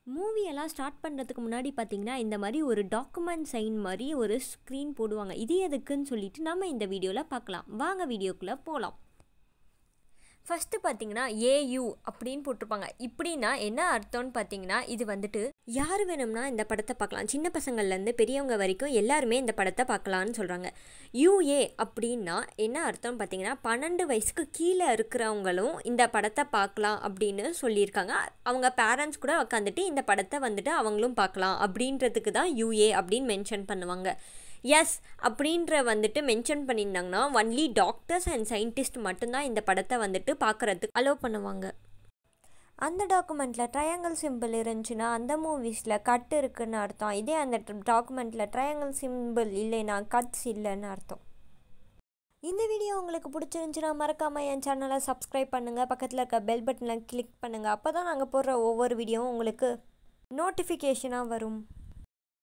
மூவியெல்லாம் start பண்ணுறதுக்கு முன்னாடி பார்த்தீங்கன்னா இந்த மாதிரி ஒரு டாக்குமெண்ட் சைன் மாதிரி ஒரு ஸ்க்ரீன் போடுவாங்க இது எதுக்குன்னு சொல்லிட்டு நம்ம இந்த வீடியோவில் பார்க்கலாம் வாங்க வீடியோக்குள்ளே போகலாம் ஃபஸ்ட்டு பார்த்தீங்கன்னா ஏயு அப்படின்னு போட்டிருப்பாங்க இப்படின்னா என்ன அர்த்தம்னு பார்த்தீங்கன்னா இது வந்துட்டு யார் வேணும்னா இந்த படத்தை பார்க்கலாம் சின்ன பசங்கள்லேருந்து பெரியவங்க வரைக்கும் எல்லாருமே இந்த படத்தை பார்க்கலான்னு சொல்கிறாங்க யூஏ அப்படின்னா என்ன அர்த்தம்னு பார்த்தீங்கன்னா பன்னெண்டு வயசுக்கு கீழே இருக்கிறவங்களும் இந்த படத்தை பார்க்கலாம் அப்படின்னு சொல்லியிருக்காங்க அவங்க பேரண்ட்ஸ் கூட உட்காந்துட்டு இந்த படத்தை வந்துட்டு அவங்களும் பார்க்கலாம் அப்படின்றதுக்கு தான் யூஏ அப்படின்னு மென்ஷன் பண்ணுவாங்க எஸ் அப்படின்ற வந்துட்டு மென்ஷன் பண்ணியிருந்தாங்கன்னா ஒன்லி டாக்டர்ஸ் அண்ட் சயின்டிஸ்ட் மட்டும்தான் இந்த படத்தை வந்துட்டு பார்க்குறதுக்கு அலோவ் பண்ணுவாங்க அந்த டாக்குமெண்ட்டில் ட்ரையாங்கிள் சிம்பிள் இருந்துச்சுன்னா அந்த மூவிஸில் கட் இருக்குன்னு அர்த்தம் இதே அந்த டாக்குமெண்ட்டில் ட்ரையாங்கிள் சிம்பிள் இல்லைன்னா கட்ஸ் இல்லைன்னு அர்த்தம் இந்த வீடியோ உங்களுக்கு பிடிச்சிருந்துச்சுன்னா மறக்காமல் என் சேனலை சப்ஸ்கிரைப் பண்ணுங்கள் பக்கத்தில் இருக்க பெல் பட்டனை கிளிக் பண்ணுங்கள் அப்போ தான் நாங்கள் போடுற ஒவ்வொரு வீடியோவும் உங்களுக்கு நோட்டிஃபிகேஷனாக வரும்